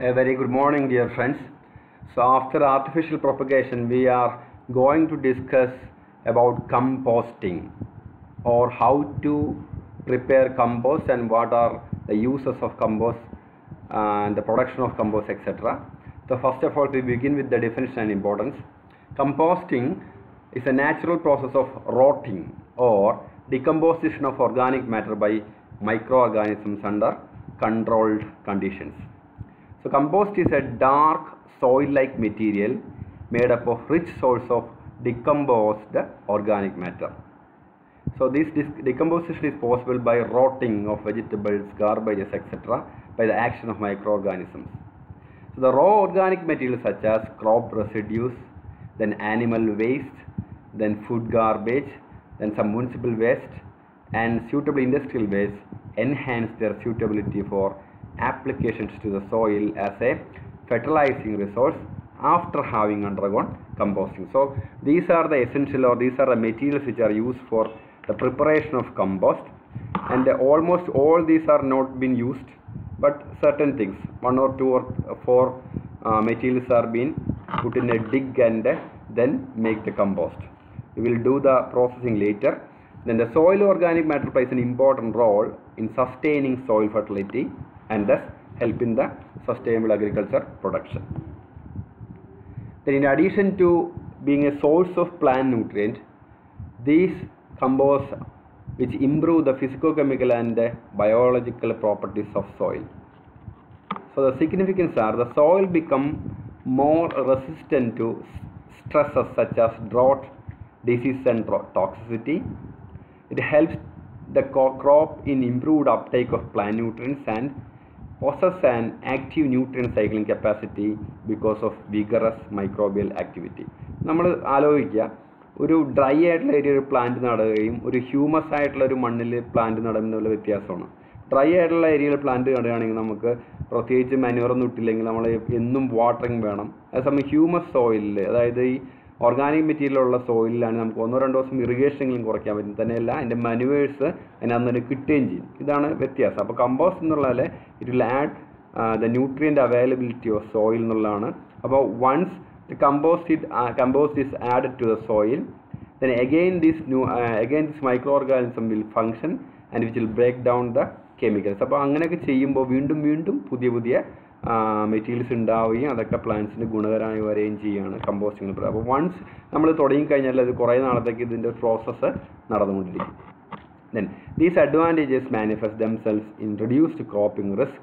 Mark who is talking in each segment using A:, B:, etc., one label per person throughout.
A: A very good morning, dear friends. So, after artificial propagation, we are going to discuss about composting or how to prepare compost and what are the uses of compost and the production of compost, etc. So, first of all, we begin with the definition and importance. Composting is a natural process of rotting or decomposition of organic matter by microorganisms under controlled conditions. So compost is a dark soil-like material made up of rich source of decomposed organic matter. So this dis- decomposition is possible by rotting of vegetables, garbages, etc. by the action of microorganisms. So the raw organic materials such as crop residues, then animal waste, then food garbage, then some municipal waste and suitable industrial waste enhance their suitability for applications to the soil as a fertilizing resource after having undergone composting. So these are the essential or these are the materials which are used for the preparation of compost and almost all these are not been used but certain things one or two or four uh, materials are being put in a dig and uh, then make the compost. We will do the processing later. Then the soil organic matter plays an important role in sustaining soil fertility and thus help in the sustainable agriculture production. Then in addition to being a source of plant nutrient, these composts which improve the physicochemical and uh, biological properties of soil. So the significance are the soil become more resistant to stresses such as drought, disease and tro- toxicity. It helps the co- crop in improved uptake of plant nutrients and possess an active nutrient cycling capacity because of vigorous microbial activity. നമ്മൾ ആലോചിക്കുക ഒരു dry ആയിട്ടുള്ള area ഒരു plant നടുകയും ഒരു humus ആയിട്ടുള്ള ഒരു മണ്ണിൽ plant നടുന്നുള്ള വ്യത്യാസമാണ് ഡ്രൈ ആയിട്ടുള്ള ഏരിയയിൽ പ്ലാന്റ് നടുകയാണെങ്കിൽ നമുക്ക് പ്രത്യേകിച്ച് മാനുവറൊന്നും ഇട്ടില്ലെങ്കിൽ നമ്മൾ എന്നും വാട്ടറിങ് വേണം അതേസമയം ഹ്യൂമസ് സോയിലിൽ അതായത് ഈ ഓർഗാനിക് മെറ്റീരിയലുള്ള സോയിലാണ് നമുക്ക് ഒന്നോ രണ്ടോ ദിവസം ഇറിഗേഷനെങ്കിലും കുറയ്ക്കാൻ പറ്റും തന്നെയല്ല അതിൻ്റെ മനുവേഴ്സ് അതിനകത്ത് തന്നെ കിട്ടുകയും ചെയ്യും ഇതാണ് വ്യത്യാസം അപ്പോൾ കമ്പോസ്റ്റ് എന്നുള്ളതിൽ it will add the nutrient availability of soil എന്നുള്ളതാണ് അപ്പോൾ once the compost it, uh, compost is added to the soil then again this new uh, again this microorganism will function and which will break down the chemicals അപ്പോൾ അങ്ങനെയൊക്കെ ചെയ്യുമ്പോൾ വീണ്ടും വീണ്ടും പുതിയ പുതിയ materials ഉണ്ടാവുകയും അതൊക്കെ പ്ലാന്റ്സിന് ഗുണകരമായി വരികയും ചെയ്യുകയാണ് കമ്പോസ്റ്റിംഗ് അപ്പോൾ വൺസ് നമ്മൾ തുടങ്ങിക്കഴിഞ്ഞാൽ അത് കുറേ നാളത്തേക്ക് ഇതിൻ്റെ പ്രോസസ്സ് നടന്നുകൊണ്ടിരിക്കും then these advantages manifest themselves in reduced cropping risk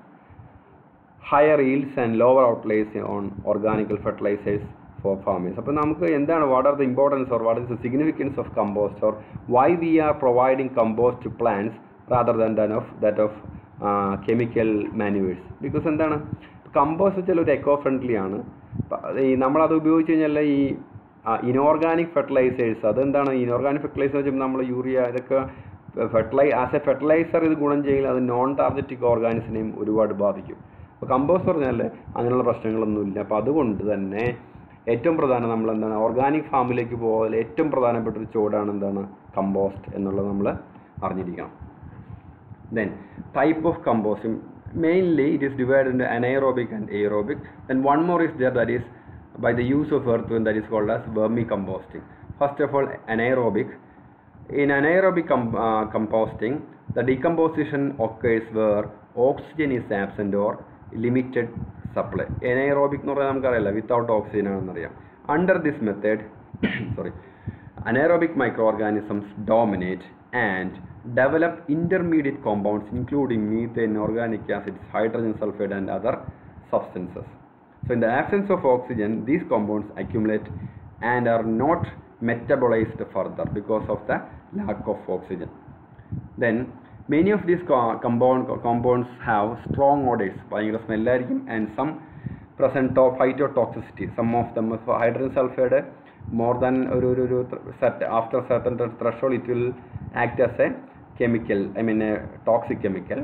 A: higher yields and lower outlays on organical fertilisers for farmers അപ്പോൾ നമുക്ക് എന്താണ് what are the importance or what is the significance of compost or why we are providing compost to plants rather than than of that of chemical manures because എന്താണ് compost വെച്ചാൽ ഒരു eco friendly ആണ് ഈ നമ്മളത് ഉപയോഗിച്ച് കഴിഞ്ഞാൽ ഈ inorganic fertilisers അതെന്താണ് ഇനോർഗാനിക് ഫെർട്ടിലൈസർ വെച്ചാൽ നമ്മൾ യൂറിയ ഇതൊക്കെ ഫെർട്ടിലൈ ആസ് എ ഫെർട്ടിലൈസർ ഇത് ഗുണം ചെയ്യില്ല അത് നോൺ ടാർജറ്റിക് ഓർഗാനിസിനെയും ഒരുപാട് ബാധിക്കും അപ്പോൾ കമ്പോസ്റ്റ് പറഞ്ഞാൽ അങ്ങനെയുള്ള പ്രശ്നങ്ങളൊന്നുമില്ല അപ്പോൾ അതുകൊണ്ട് തന്നെ ഏറ്റവും പ്രധാനം നമ്മൾ എന്താണ് ഓർഗാനിക് ഫാമിലേക്ക് പോകാൻ ഏറ്റവും പ്രധാനപ്പെട്ട ഒരു ചോടാണ് എന്താണ് കമ്പോസ്റ്റ് എന്നുള്ളത് നമ്മൾ അറിഞ്ഞിരിക്കണം then type of composting mainly it is divide in anaerobic and aerobic then one more is there that is by the use of earth that is called as vermicomposting. First of all, anaerobic. In anaerobic com- uh, composting, the decomposition occurs where oxygen is absent or limited supply. Anaerobic എന്ന് പറഞ്ഞാൽ നമുക്കറിയില്ല without oxygen ആണെന്നറിയാം under this method sorry anaerobic microorganisms dominate and develop intermediate compounds including methane, organic acids, hydrogen sulfide and other substances. So in the absence of oxygen, these compounds accumulate and are not metabolized further because of the lack of oxygen. Then many of these co- compound, compounds have strong odors, ഭയങ്കര സ്മെല്ലായിരിക്കും and some present of phytotoxicity some of them hydrogen sulphide more than ഒരു ഒരു ഒരു set after certain threshold it will act as a chemical I mean toxic chemical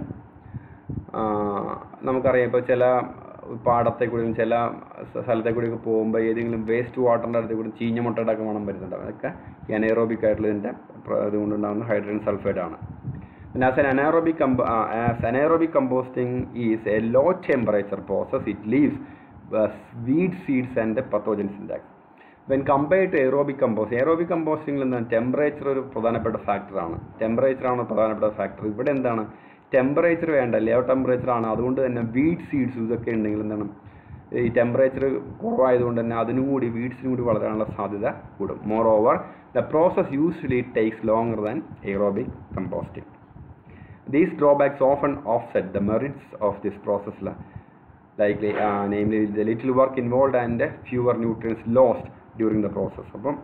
A: നമുക്കറിയാം ഇപ്പോൾ ചില പാടത്തെ കൂടിയും ചില സ്ഥലത്തെ കൂടിയൊക്കെ പോകുമ്പോൾ ഏതെങ്കിലും വേസ്റ്റ് വാട്ടറിൻ്റെ അടുത്ത് കൂടി ചീഞ്ഞ മുട്ടയുടെ ഒക്കെ മണം വരുന്നുണ്ടാവും അതൊക്കെ അനേറോബിക് ആയിട്ടുള്ള ഇതിൻ്റെ ഇതുകൊണ്ടുണ്ടാകുന്ന ഹൈഡ്രജൻ സൾഫൈഡ് ആണ് And as an anaerobic, comp- uh, as anaerobic composting is a low temperature process, it leaves uh, weed seeds and the pathogens intact. When compared to aerobic compost aerobic കമ്പോസ്റ്റിംഗിൽ എന്താണ് temperature ഒരു പ്രധാനപ്പെട്ട ഫാക്ടറാണ് ടെമ്പറേച്ചറാണ് പ്രധാനപ്പെട്ട factor ഇവിടെ എന്താണ് temperature വേണ്ട low temperature ആണ് അതുകൊണ്ട് തന്നെ വീഡ് സീഡ്സ് ഇതൊക്കെ ഉണ്ടെങ്കിൽ എന്താണ് ഈ ടെമ്പറേച്ചർ കുറവായതുകൊണ്ട് തന്നെ അതിനും കൂടി വീഡ്സിനും കൂടി വളരാനുള്ള സാധ്യത കൂടും more over the process usually takes longer than aerobic composting These drawbacks often offset the merits of this process, la- likely, uh, namely the little work involved and fewer nutrients lost during the process. അപ്പം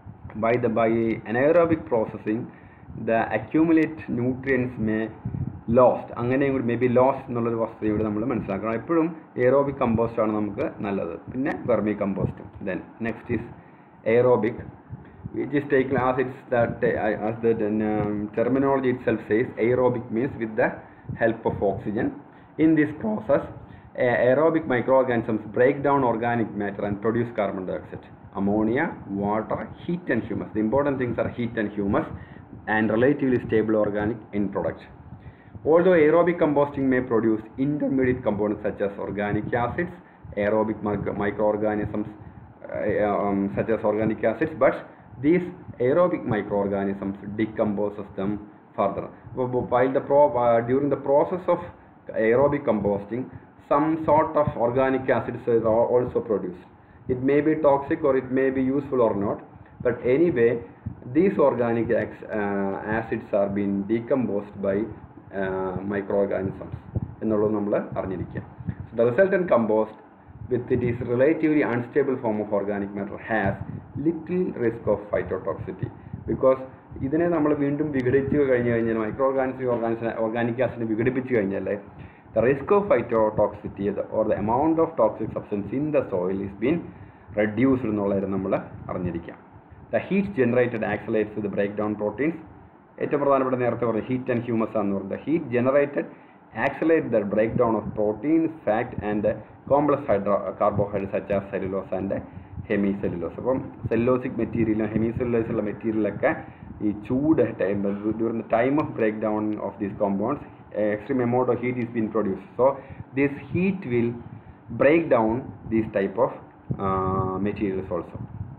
A: by the by anaerobic processing, the accumulate nutrients may lost അങ്ങനെയും കൂടി may be lost എന്നുള്ളൊരു വസ്തുത ഇവിടെ നമ്മൾ മനസ്സിലാക്കണം എപ്പോഴും aerobic compost ആണ് നമുക്ക് നല്ലത് പിന്നെ വെർമി കമ്പോസ്റ്റും then next is aerobic which is taken as it's that uh, as the um, terminology itself says aerobic means with the help of oxygen in this process a- aerobic microorganisms break down organic matter and produce carbon dioxide ammonia water heat and humus the important things are heat and humus and relatively stable organic end product Although aerobic composting may produce intermediate components such as organic acids, aerobic mic- microorganisms uh, um, such as organic acids, but these aerobic microorganisms decomposes them further. Wh- wh- While the pro- uh, during the process of aerobic composting, some sort of organic acids is al- also produced. It may be toxic or it may be useful or not, but anyway, these organic ex- uh, acids are being decomposed by microorganisms എന്നുള്ളത് നമ്മൾ അറിഞ്ഞിരിക്കുക so the resultant compost with it is relatively unstable form of organic matter has little risk of phytotoxicity because ഇതിനെ നമ്മൾ വീണ്ടും വിഘടിച്ച് കഴിഞ്ഞ് കഴിഞ്ഞാൽ microorganism ഓർഗാനിസ ഓർഗാനിക് ആസിഡിനെ വിഘടിപ്പിച്ച് കഴിഞ്ഞാൽ the risk of phytotoxicity or the amount of toxic substance in the soil is been reduced എന്നുള്ളത് നമ്മൾ അറിഞ്ഞിരിക്കാം the heat generated accelerates the break down proteins ഏറ്റവും പ്രധാനപ്പെട്ട നേരത്തെ പറഞ്ഞ ഹീറ്റ് ആൻഡ് ഹ്യൂമസ് എന്ന് പറയുന്നത് heat generated accelerate the break down of proteins fat and complex hydro carbohydrate such as cellulose and hemicellulose അപ്പം സെല്ലോസിക് മെറ്റീരിയലും hemicellulose ഉള്ള മെറ്റീരിയലൊക്കെ ഈ ചൂട് time during the time of break down of these compounds extreme amount of heat is been produce so this heat will break down these type of uh, materials also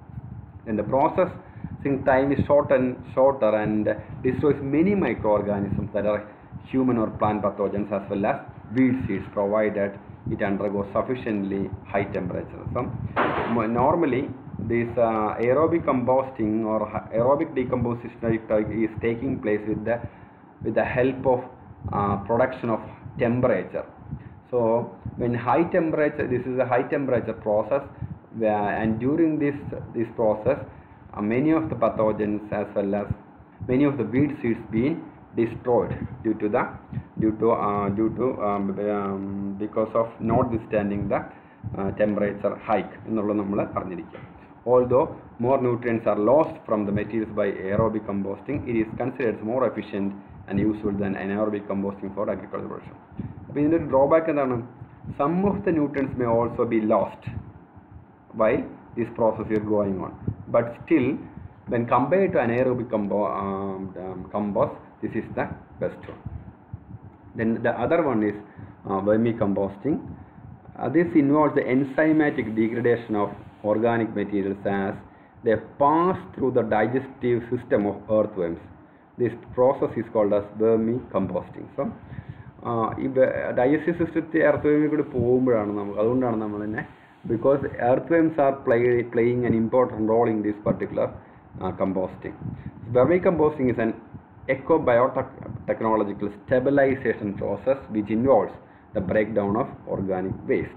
A: then the processing time is short and shorter and destroys many microorganisms that are human or plant pathogens as well as weed seeds provided it undergoes sufficiently high temperature so m- normally this uh, aerobic composting or hy- aerobic decomposition is taking place with the with the help of uh, production of temperature so when high temperature, this is a high temperature process, where, and during this this process, uh, many of the pathogens as well as many of the weed seeds being destroyed due to the due to uh, due to um, um, because of notwithstanding the uh, temperature hike എന്നുള്ളത് നമ്മൾ അറിഞ്ഞിരിക്കുക although more nutrients are lost from the materials by aerobic composting it is considered more efficient and useful than anaerobic composting for agricultural production അപ്പോൾ ഇതിൻ്റെ ഒരു drawback എന്താണ് some of the nutrients may also be lost while this process is going on. But still, when compared to anaerobic compo- um, um, compost, this is the best one. Then the other one is uh, vermicomposting. Uh, this involves the enzymatic degradation of organic materials as they pass through the digestive system of earthworms. This process is called as vermicomposting. So, uh, ഈ digestive സിസ്റ്റത്തെ earth കൂടി പോകുമ്പോഴാണ് നമുക്ക് അതുകൊണ്ടാണ് നമ്മൾ തന്നെ because earthworms are play, playing an important role in this particular uh, composting. Vermicomposting is an ecobiotechnological stabilization process which involves the breakdown of organic waste.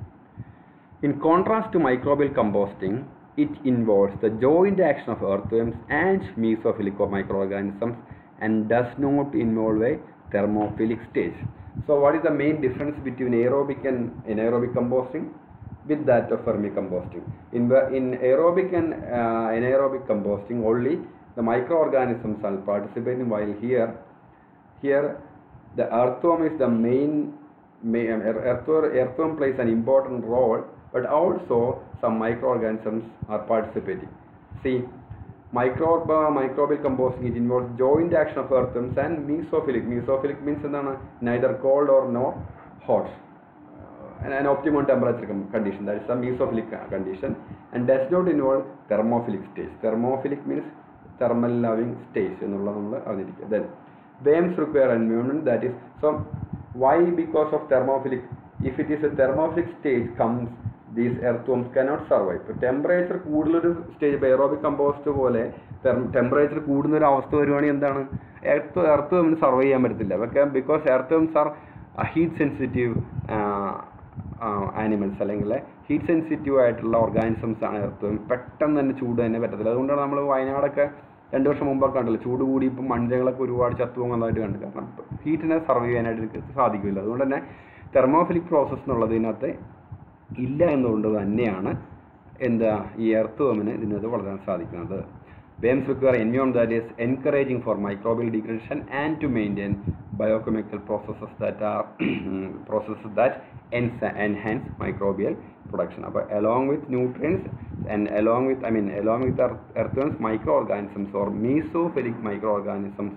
A: In contrast to microbial composting, it involves the joint action of earthworms and mesophilic microorganisms and does not involve a thermophilic stage. So, what is the main difference between aerobic and anaerobic composting? with that of vermicomposting. In, ver- in aerobic and uh, anaerobic composting, only the microorganisms are participating, while here, here the earthworm is the main, main um, ear- earthworm, earthworm plays an important role, but also some microorganisms are participating. See, micro microbial composting it involve joint action of earthworms and mesophilic mesophilic means എന്താണ് neither cold or no hot an optimum temperature com- condition that is the mesophilic uh, condition and does not involve thermophilic stage thermophilic means thermal loving stage എന്നുള്ളത് നമ്മൾ അറിഞ്ഞിരിക്കുക then worms require environment that is so why because of thermophilic if it is a thermophilic stage comes these earthworms cannot survive ഇപ്പോൾ temperature കൂടുതലൊരു stage aerobic compost പോലെ temperature കൂടുന്ന ഒരു അവസ്ഥ വരുവാണെങ്കിൽ എന്താണ് എർത്ത് എർത്ത് വമ്മിന് സർവൈവ് ചെയ്യാൻ പറ്റത്തില്ല because earthworms are heat sensitive animals അല്ലെങ്കിൽ ഹീറ്റ് സെൻസിറ്റീവ് ആയിട്ടുള്ള ഓർഗാനിസംസ് ആണ് എർത്ത് പെട്ടെന്ന് തന്നെ ചൂട് തന്നെ പറ്റത്തില്ല അതുകൊണ്ടാണ് നമ്മൾ വയനാടൊക്കെ രണ്ട് വർഷം മുമ്പൊക്കെ കണ്ടല്ലോ ചൂട് കൂടി ഇപ്പം മണ്ണിരകളൊക്കെ ഒരുപാട് ചത്തു പോകുന്നതായിട്ട് കണ്ടു കാരണം ഹീറ്റിനെ സർവൈവ് ചെയ്യാനായിട്ട് എനിക്ക് സാധിക്കില്ല അതുകൊണ്ട് തന്നെ തെർമോഫിലിക് പ്രോസസ്സ് എന്നുള്ളത് ഇതിനകത്ത് ഇല്ല എന്നുകൊണ്ട് തന്നെയാണ് എന്താ ഈ എർത്ത് വമിന് ഇതിനകത്ത് വളരാൻ സാധിക്കുന്നത് worms require environment that is encouraging for microbial degradation and to maintain biochemical processes that are processes that ensa- enhance microbial production അപ്പോൾ along with nutrients and along with I mean along with earth, earthworms microorganisms or mesophilic microorganisms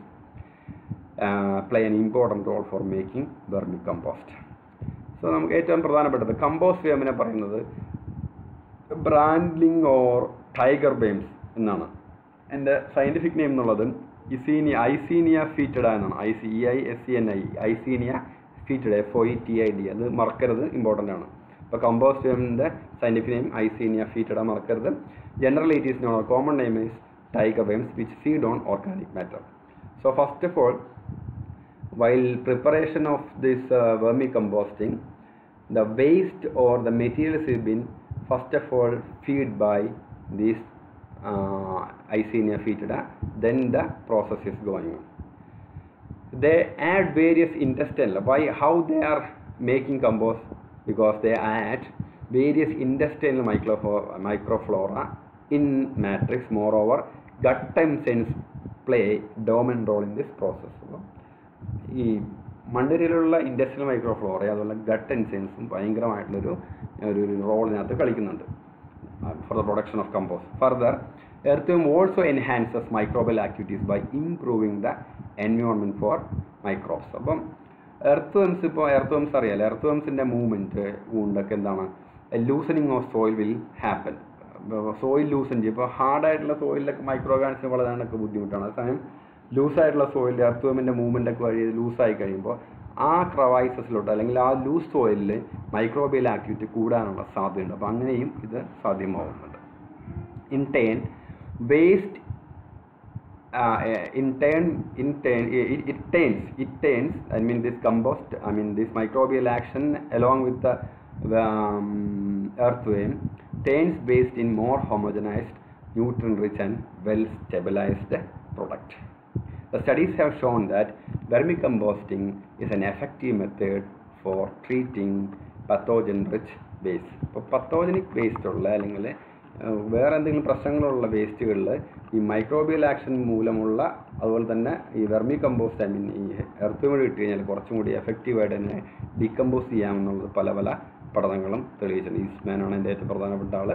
A: uh, play an important role for making vermicompost so നമുക്ക് ഏറ്റവും പ്രധാനപ്പെട്ടത് compost വേമിനെ പറയുന്നത് ബ്രാൻഡ്ലിംഗ് or tiger ബെയിംസ് എന്നാണ് എൻ്റെ scientific name എന്നുള്ളത് ഇസീനിയ Eisenia foetida എന്നാണ് I C E I S C N I Eisenia foetida F O E T I D അത് മറക്കരുത് ഇമ്പോർട്ടൻ്റ് ആണ് അപ്പോൾ കമ്പോസ്റ്റ് വേമിൻ്റെ സയൻറ്റിഫിക് നെയിം ഐസീനിയ ഫീറ്റഡ മറക്കരുത് general it is known common name is tiger worms which feed on organic matter so first of all while preparation of this uh, vermicomposting the waste or the materials have been first of all feed by this uh, Icenia foetida then the process is going on they add various intestinal why how they are making compost because they add various intestinal microflora, microflora in matrix moreover gut enzymes play dominant role in this process ഈ മണ്ണിരയിലുള്ള industrial microflora അതുപോലെ gut എൻസൈൻസും ഭയങ്കരമായിട്ടുള്ളൊരു ഒരു ഒരു റോളിനകത്ത് കളിക്കുന്നുണ്ട് for the production of compost further എർത്തും also enhances microbial activities by improving the environment for microbes അപ്പം എർത്ത് വംസ് ഇപ്പോൾ എർത്ത് വംസ് അറിയാലോ എർത്ത് വംസിൻ്റെ മൂവ്മെൻറ്റ് ഊണ്ടൊക്കെ എന്താണ് loosening of soil will happen soil loosen ചെയ്യും ഇപ്പോൾ ഹാർഡായിട്ടുള്ള സോയിലൊക്കെ മൈക്രോ ഓർഗാനിസിന് വളരാനൊക്കെ ബുദ്ധിമുട്ടാണ് അതേസമയം ലൂസായിട്ടുള്ള സോയിലിൽ എർത്തുവമിൻ്റെ മൂവ്മെൻ്റ് ഒക്കെ വഴി ലൂസായി കഴിയുമ്പോൾ ആ ക്രവൈസസിലോട്ട് അല്ലെങ്കിൽ ആ ലൂസ് സോയിലിൽ മൈക്രോബിയൽ ആക്ടിവിറ്റി കൂടാനുള്ള സാധ്യതയുണ്ട് അപ്പോൾ അങ്ങനെയും ഇത് സാധ്യമാവുന്നുണ്ട് in turn waste in turn in turn it, it turns it turns i mean this compost i mean this microbial action along with the um, earthworm turns waste in more homogenized nutrient rich and well stabilized product The studies have shown that vermicomposting is an effective method for treating pathogen-rich waste. ഇപ്പോൾ പത്തോജനിക് waste ഉള്ള അല്ലെങ്കിൽ വേറെ എന്തെങ്കിലും പ്രശ്നങ്ങളുള്ള വേസ്റ്റുകളിൽ ഈ microbial action മൂലമുള്ള അതുപോലെ തന്നെ ഈ വെർമി കമ്പോസ്റ്റ് ഐ മീൻ ഈ എർത്ത് കൂടി ഇട്ട് കഴിഞ്ഞാൽ കുറച്ചും കൂടി എഫക്റ്റീവായിട്ട് തന്നെ ഡീകമ്പോസ് ചെയ്യാമെന്നുള്ളത് പല പല പഠനങ്ങളും തെളിയിച്ചിട്ടുണ്ട് ഈസ്റ്റ്മാനാണ് എൻ്റെ ഏറ്റവും പ്രധാനപ്പെട്ട ആൾ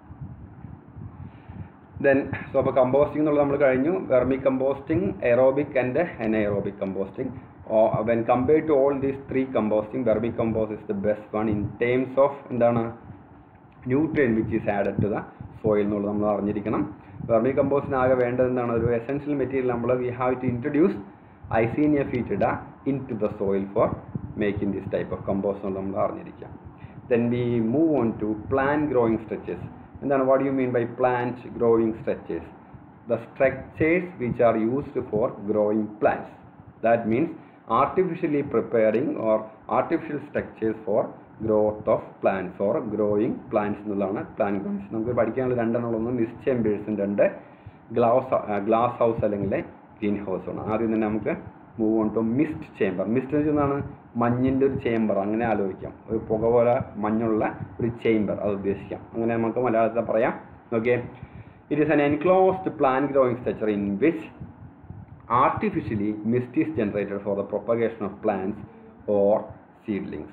A: ദെൻ സോ അപ്പോൾ കമ്പോസ്റ്റിംഗ് എന്നുള്ളത് നമ്മൾ കഴിഞ്ഞു vermicomposting aerobic and anaerobic composting when compared to all these three composting vermicompost is the best one in terms of എന്താണ് nutrient which is added to the soil എന്നുള്ളത് നമ്മൾ അറിഞ്ഞിരിക്കണം വെർമി കമ്പോസ്റ്റിന് ആകെ വേണ്ടത് എന്താണ് ഒരു എസെൻഷ്യൽ മെറ്റീരിയൽ നമ്മൾ we have to introduce Eisenia foetida into the soil for making this type of compost എന്നുള്ളത് നമ്മൾ അറിഞ്ഞിരിക്കാം then we move on to plan growing stretches എന്താണ് what you mean by plant growing structures the structures which are used for growing plants that means artificially preparing or artificial structures for growth of plants or growing plants എന്നുള്ളതാണ് plan growings നമുക്ക് പഠിക്കാനുള്ള രണ്ടെണ്ണം ഒന്ന് mist ചേമ്പേഴ്സും രണ്ട് glass glass house അല്ലെങ്കിൽ green house ആണ് ആദ്യം തന്നെ നമുക്ക് move on to mist chamber mist എന്ന് വെച്ചാൽ മഞ്ഞിൻ്റെ ഒരു ചേമ്പർ അങ്ങനെ ആലോചിക്കാം ഒരു പുക പോലെ മഞ്ഞുള്ള ഒരു ചേമ്പർ അത് ഉദ്ദേശിക്കാം അങ്ങനെ നമുക്ക് മലയാളത്തിൽ പറയാം okay it is an enclosed plan growing structure in which artificially mist is generated for the propagation of plants or seedlings.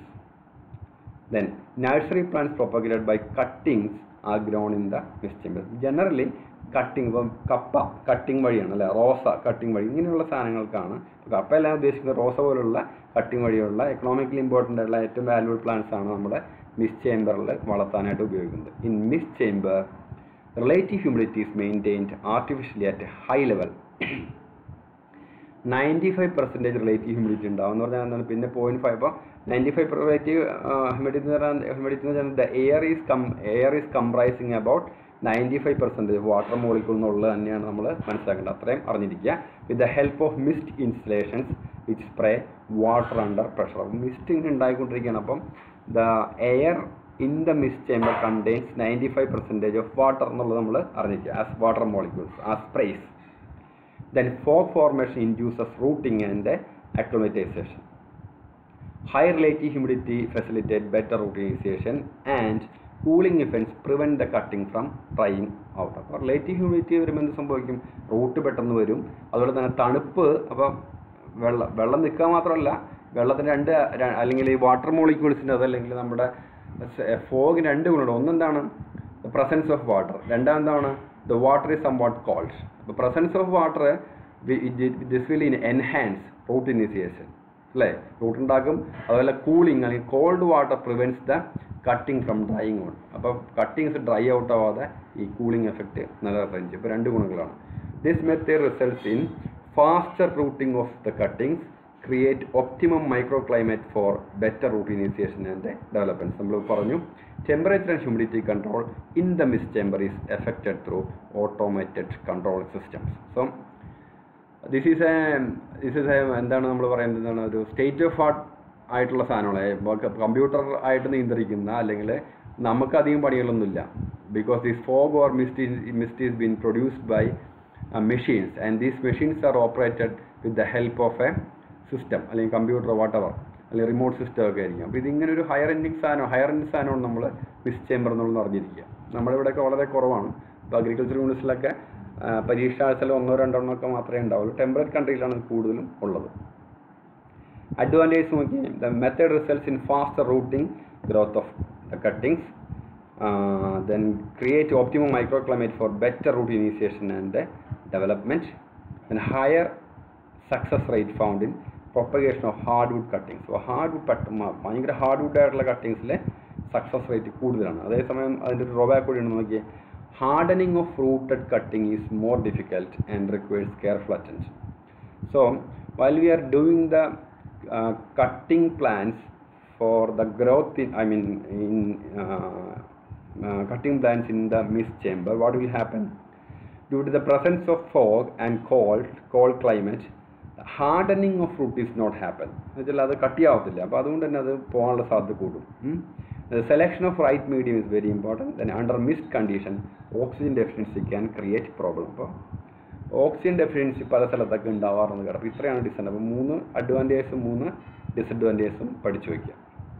A: Then nursery plants propagated by cuttings are grown in the mist chamber. Generally cutting ഇപ്പം കപ്പ cutting വഴിയാണ് അല്ലേ റോസ cutting വഴി ഇങ്ങനെയുള്ള സാധനങ്ങൾക്കാണ് കപ്പ എല്ലാം ഉദ്ദേശിക്കുന്നത് റോസ പോലുള്ള കട്ടിങ് വഴിയുള്ള എക്കണോമിക്കലി ഇമ്പോർട്ടൻ്റ് ആയിട്ടുള്ള ഏറ്റവും വാല്യുബിൾ പ്ലാന്റ്സ് ആണ് നമ്മുടെ മിസ് ചേംബറിൽ വളർത്താനായിട്ട് ഉപയോഗിക്കുന്നത് in mist chamber relative humidity is maintained artificially at high level ninety five percentage relative humidity ഉണ്ടാവും എന്ന് പറഞ്ഞാൽ എന്താണ് പിന്നെ പോയിന്റ് ഫൈവ് അപ്പോൾ നയൻറ്റി ഫൈവ് റിലേറ്റീവ് ഹ്യൂമിഡിറ്റി എന്ന് പറഞ്ഞാൽ ഹ്യൂമിഡിറ്റി എന്ന് പറഞ്ഞാൽ the air is come air is comprising about ninety five percentage water molecule എന്നുള്ളത് തന്നെയാണ് നമ്മൾ മനസ്സിലാക്കേണ്ടത് അത്രയും അറിഞ്ഞിരിക്കുക with the help of mist installations which spray water under pressure അപ്പം മിസ്റ്റ് ഇങ്ങനെ ഉണ്ടായിക്കൊണ്ടിരിക്കുകയാണ് അപ്പം the air in the mist chamber contains ninety five percentage of water എന്നുള്ളത് നമ്മൾ അറിഞ്ഞിരിക്കുക as water molecules as sprays then fog formation induces rooting and uh, acclimatization. High relative humidity facilitate better rootinization and cooling effects prevent the cutting from drying out. അപ്പോൾ relative humidity വരുമ്പോൾ എന്ത് സംഭവിക്കും root പെട്ടെന്ന് വരും അതുപോലെ തന്നെ തണുപ്പ് അപ്പം വെള്ളം വെള്ളം നിൽക്കുക മാത്രമല്ല വെള്ളത്തിന് രണ്ട് ര- അല്ലെങ്കിൽ ഈ വാട്ടർ മോളിക്യൂൾസിൻ്റെ അതല്ലെങ്കിൽ നമ്മുടെ ഫോഗിന് രണ്ട് ഗുണമുണ്ട് ഒന്നെന്താണ് ദ പ്രസൻസ് ഓഫ് വാട്ടർ രണ്ടാമതാണ് the water is somewhat cold അപ്പോൾ presence of water this will in enhance root initiation അല്ലേ റൂട്ട് ഉണ്ടാക്കും അതുപോലെ കൂളിംഗ് അല്ലെങ്കിൽ cold water prevents the cutting from drying out അപ്പോൾ കട്ടിങ്സ് ഡ്രൈ ഔട്ട് ആവാതെ ഈ cooling effect നിലനിർത്തുകയും ചെയ്യും ഇപ്പോൾ രണ്ട് ഗുണങ്ങളാണ് this method results in faster rooting of the cuttings create optimum micro climate for better root initiation and developments നമ്മൾ പറഞ്ഞു temperature and humidity control in the mist chamber is effected through automated control systems so this is a this is a എന്താണ് നമ്മൾ പറയുന്നത് എന്താണ് ഒരു state of art ആയിട്ടുള്ള സാധനങ്ങൾ computer ആയിട്ട് നിയന്ത്രിക്കുന്ന അല്ലെങ്കിൽ നമുക്കധികം പണികളൊന്നുമില്ല because this fog or mist mist is been produced by machines and these machines are operated with the help of a system അല്ലെങ്കിൽ കമ്പ്യൂട്ടർ വാട്ടവർ അല്ലെങ്കിൽ റിമോട്ട് സിസ്റ്റം ഒക്കെ ആയിരിക്കും അപ്പോൾ ഇതിങ്ങനെ ഒരു ഹയർ എൻഡിങ് സാധനം ഹയർ എൻഡ് സാധനമാണ് നമ്മൾ മിസ് ചേമ്പർ എന്നുള്ളത് അറിഞ്ഞിരിക്കുക നമ്മുടെ ഇവിടെയൊക്കെ വളരെ കുറവാണ് ഇപ്പോൾ അഗ്രികൾച്ചർ യൂണിവേഴ്സിലൊക്കെ പരീക്ഷ ആഴ്ചയിൽ ഒന്നോ രണ്ടോ എണ്ണമൊക്കെ മാത്രമേ ഉണ്ടാവുള്ളൂ ടെമ്പറേറ്റ് കൺട്രിയിലാണ് ഇത് കൂടുതലും ഉള്ളത് അഡ്വാൻറ്റേജ് നോക്കി the method results in faster rooting growth of the cuttings then create optimum micro climate for better root initiation and development and higher success rate found in propagation of hard wood cuttings അപ്പോൾ hard wood പട്ട് ഭയങ്കര hard wood ആയിട്ടുള്ള കട്ടിങ്സിൽ success rate കൂടുതലാണ് അതേസമയം അതിൻ്റെ ഒരു drawback കൂടി ഉണ്ട് നോക്കിയേ hardening of rooted cutting is more difficult and requires careful attention So while we are doing the uh, cutting plans for the growth in, I mean, in uh, uh, cutting plants in the mist chamber, what will happen? Due to the presence of fog and cold, cold climate, the hardening of fruit is not happen. എന്നുവെച്ചാൽ അത് കട്ടിയാവത്തില്ല അപ്പോൾ അതുകൊണ്ട് തന്നെ അത് പോകാനുള്ള സാധ്യത കൂടും The selection of right medium is very important. Then under mist condition, oxygen deficiency can create problem. അപ്പോൾ ഓക്സിജൻ ഡെഫിഷ്യൻസി പല സ്ഥലത്തൊക്കെ ഉണ്ടാവാറുണ്ട് കേട്ടോ അപ്പോൾ ഇത്രയാണ് ഡിസൈൻ അപ്പോൾ മൂന്ന് അഡ്വാൻറ്റേജസും മൂന്ന് ഡിസഡ്വാൻറ്റേജസും പഠിച്ചു വയ്ക്കുക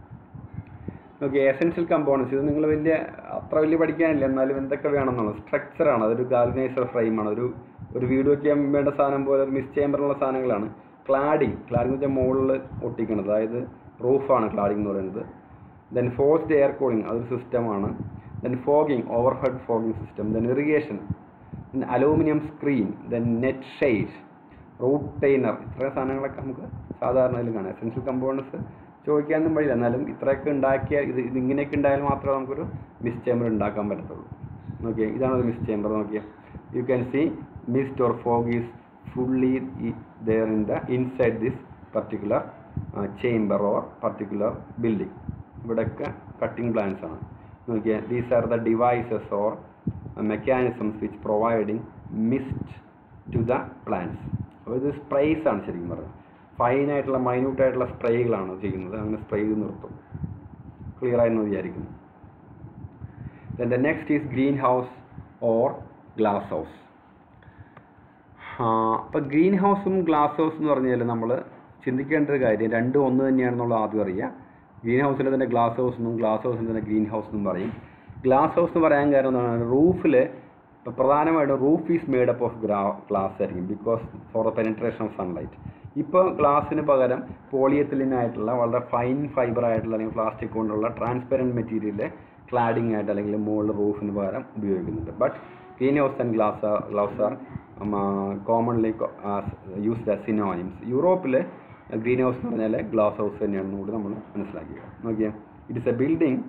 A: ഓക്കെ എസെൻഷ്യൽ കമ്പോണൻസ് ഇത് നിങ്ങൾ വലിയ അത്ര വലിയ പഠിക്കാനില്ല എന്നാലും എന്തൊക്കെ വേണമെന്നുള്ളത് സ്ട്രക്ചറാണ് അതൊരു ഗാൽനൈസർ ഫ്രെയിമാണ് ഒരു ഒരു വീട് വയ്ക്കാൻ വേണ്ട സാധനം പോലെ ഒരു മിസ് ചേമ്പറുള്ള സാധനങ്ങളാണ് ക്ലാഡിങ് ക്ലാഡിംഗ് എന്ന് വെച്ചാൽ മുകളിൽ ഒട്ടിക്കുന്നത് അതായത് റൂഫാണ് ക്ലാഡിംഗ് എന്ന് പറയുന്നത് ദെൻ ഫോഴ്സ്ഡ് എയർ കൂളിംഗ് അതൊരു സിസ്റ്റമാണ് then fogging over head fogging system then irrigation aluminium screen then net shade root trainer ഇത്രയും സാധനങ്ങളൊക്കെ നമുക്ക് സാധാരണ ഇതിൽ കാണാം എസെൻഷ്യൽ കമ്പോണൻസ് ചോദിക്കാനൊന്നും വഴിയില്ല എന്നാലും ഇത്രയൊക്കെ ഉണ്ടാക്കിയാൽ ഇത് ഇത് ഇങ്ങനെയൊക്കെ ഉണ്ടായാൽ മാത്രമേ നമുക്കൊരു മിസ് ചേമ്പർ ഉണ്ടാക്കാൻ പറ്റത്തുള്ളൂ ഓക്കെ ഇതാണ് ഒരു മിസ് ചേമ്പർ നോക്കിയാൽ you can see mist or fog is fully there in the inside this particular chamber or particular building ഇവിടെയൊക്കെ കട്ടിംഗ് പ്ലാൻസ് ആണ് നോക്കിയാൽ these are the devices or mechanisms which providing mist to the plants അപ്പോൾ ഇത് sprays ആണ് ശരിക്കും പറഞ്ഞത് fine ആയിട്ടുള്ള minute ആയിട്ടുള്ള സ്പ്രേകളാണ് ചെയ്യുന്നത് അങ്ങനെ സ്പ്രേ ചെയ്ത് നിർത്തും ക്ലിയർ ആയെന്ന് വിചാരിക്കുന്നു then the next is green house or glass house അപ്പോൾ ഗ്രീൻ ഹൗസും ഗ്ലാസ് ഹൗസ് എന്ന് പറഞ്ഞാൽ നമ്മൾ ചിന്തിക്കേണ്ട ഒരു കാര്യം രണ്ടും ഒന്ന് തന്നെയാണെന്നുള്ളത് ആദ്യം അറിയാം ഗ്രീൻ ഹൗസിൽ തന്നെ ഗ്ലാസ് ഹൗസ് എന്നും ഗ്ലാസ് ഹൗസിൽ തന്നെ ഗ്രീൻ ഹൗസ് എന്നും പറയും ഗ്ലാസ് ഹൗസ് എന്ന് പറയാൻ കാരണം എന്താണ് റൂഫിൽ ഇപ്പോൾ പ്രധാനമായിട്ടും roof is made up of ഗ്രാ ഗ്ലാസ് ആയിരിക്കും because for the penetration of sunlight ഇപ്പോൾ ഗ്ലാസ്സിന് പകരം പോളിയത്തിലിൻ ആയിട്ടുള്ള വളരെ ഫൈൻ ഫൈബർ ആയിട്ടുള്ള അല്ലെങ്കിൽ പ്ലാസ്റ്റിക് കൊണ്ടുള്ള ട്രാൻസ്പെറൻറ്റ് മെറ്റീരിയൽ ക്ലാഡിംഗ് ആയിട്ട് അല്ലെങ്കിൽ മുകളിൽ റൂഫിന് പകരം ഉപയോഗിക്കുന്നുണ്ട് but green house and glass ഗ്ലൗസ് are commonly used as synonyms യൂറോപ്പിൽ ഗ്രീൻ ഹൗസ് എന്ന് പറഞ്ഞാൽ ഗ്ലാസ് ഹൗസ് തന്നെയാണെന്ന് കൂടി നമ്മൾ മനസ്സിലാക്കുക നോക്കിയാൽ it is a building